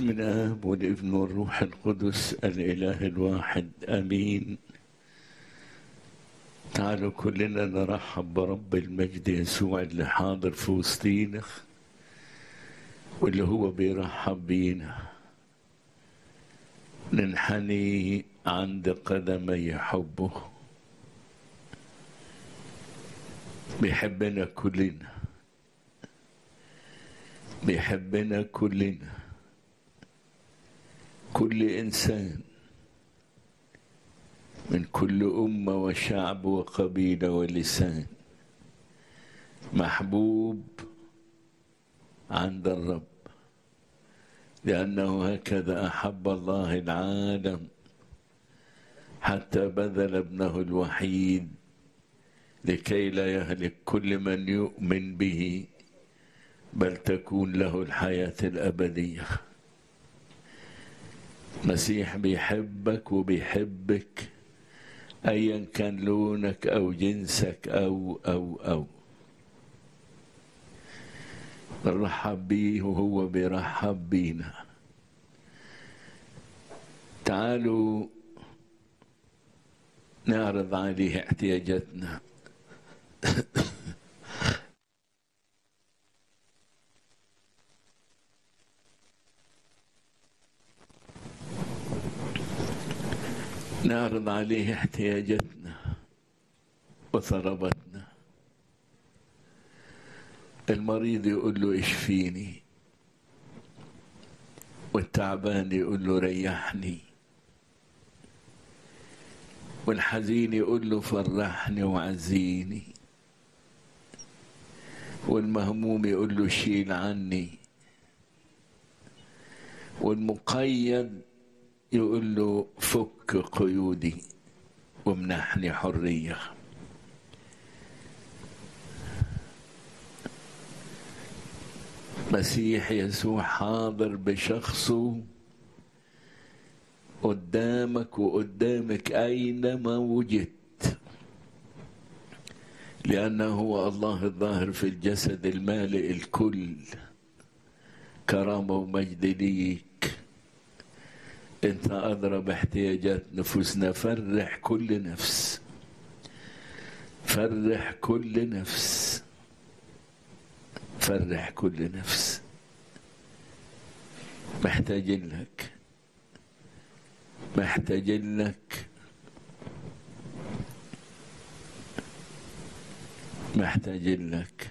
باسم الاب والابن والروح القدس الاله الواحد امين تعالوا كلنا نرحب برب المجد يسوع اللي حاضر في وسطينا واللي هو بيرحب بينا ننحني عند قدمي حبه بيحبنا كلنا بيحبنا كلنا كل انسان من كل امه وشعب وقبيله ولسان محبوب عند الرب لانه هكذا احب الله العالم حتى بذل ابنه الوحيد لكي لا يهلك كل من يؤمن به بل تكون له الحياه الابديه مسيح بيحبك وبيحبك ايا كان لونك او جنسك او او او نرحب بيه وهو بيرحب بينا تعالوا نعرض عليه احتياجاتنا نعرض عليه احتياجاتنا وثربتنا المريض يقول له اشفيني والتعبان يقول له ريحني والحزين يقول له فرحني وعزيني والمهموم يقول له شيل عني والمقيد يقول له فك قيودي وامنحني حرية مسيح يسوع حاضر بشخصه قدامك وقدامك أينما وجدت لأنه هو الله الظاهر في الجسد المالئ الكل كرامة ومجد ليك انت ادرى باحتياجات نفوسنا فرح كل نفس فرح كل نفس فرح كل نفس محتاجين لك محتاجين لك محتاجين لك